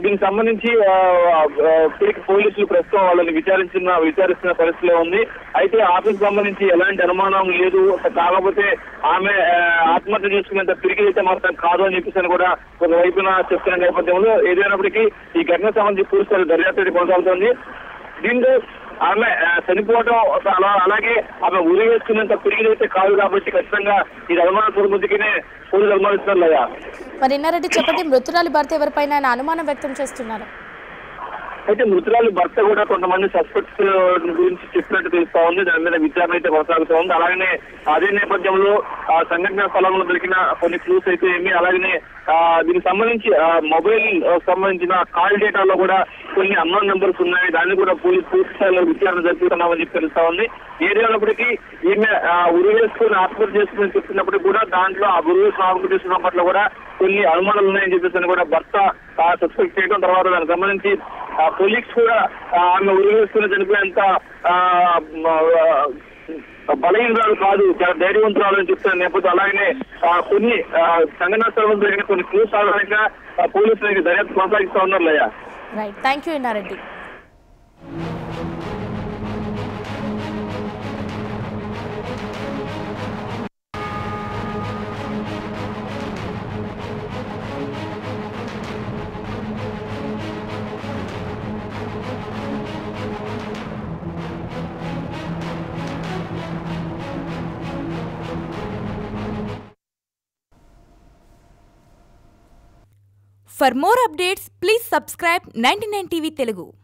దీనికి సంబంధించి ఆ, ఆ, ఇప్పటికి పోలీసులు ప్రస్తుతం వాళ్ళని విచారించిన విచారిస్తున్న పరిస్థితిలో ఉంది అయితే ఆఫీస్ సంబంధించి ఎలాంటి అనుమానం లేదు కాకపోతే ఆమె ఆ, ఆత్మహత్య చేసుకునేంత పిరికి అయితే మాత్రం కాదు అని చెప్పేసి అని కూడా ఒక వైపున చెప్తున్న నేపథ్యంలో ఏదైనప్పటికీ ఈ ఘటన సంబంధించి పూర్తి దర్యాప్తు అయితే కొనసాగుతోంది దీంతో ఆమె ఆ, చనిపోవడం అలా అలాగే ఆమె ఉరి వేసుకునేంత పిరిగిదైతే కాదు కాబట్టి ఖచ్చితంగా ఇది అనుమాన ముందుకనే పోలీసులు అనుమానిస్తున్నారు లేదా మరి ఇన్నారెడ్డి చెప్పండి మృతురాలి భర్త ఎవరిపైన ఆయన అనుమానం వ్యక్తం చేస్తున్నారు అయితే మృతురాలి భర్త కూడా కొంతమంది సస్పెక్ట్స్ గురించి చెప్పినట్టు తెలుస్తా ఉంది దాని మీద విచారణ అయితే కొనసాగుతూ ఉంది అలాగనే అదే నేపథ్యంలో ఆ సంఘటన స్థలంలో దొరికిన కొన్ని క్లూస్ అయితే ఏమి అలాగనే ఆ, దీనికి సంబంధించి ఆ, మొబైల్ ఆ, సంబంధించిన కాల్ డేటాలో కూడా కొన్ని అన్నోన్ నెంబర్స్ ఉన్నాయి దాన్ని కూడా పోలీస్ పూర్తి స్థాయిలో విచారణ జరుపుతున్నామని చెప్పి తెలుస్తా ఉంది ఏదేమైనప్పటికీ ఈమె ఆ, ఉరి వేసుకుని ఆత్మహత్య చేసుకుని చెప్తున్నప్పటికీ కూడా దాంట్లో ఆ ఉరి వేసుకుని ఆత్మహత్య చేసుకున్న పట్ల కూడా కొన్ని అనుమానాలు ఉన్నాయని చెప్పేసి అని కూడా భర్త సస్పెక్ట్ చేయడం తర్వాత దానికి సంబంధించి ఆ, పోలీస్ కూడా ఆ, ఆమె ఉరి వేసుకుని చనిపోయేంత ఆ, ఆ, బలహీనరాలు కాదు చాలా ధైర్యవంతురాలు అని చెప్తున్న నేపథ్యం అలాగనే ఆ, కొన్ని ఆ, సంఘటనా స్థలంలో జరిగిన కొన్ని క్లూస్ ఆధారంగా ఆ, పోలీసులు ఇది దర్యాప్తు కొనసాగిస్తా ఉన్నారు లయ్యా right thank you Innareddy For more updates, please subscribe 99 TV Telugu.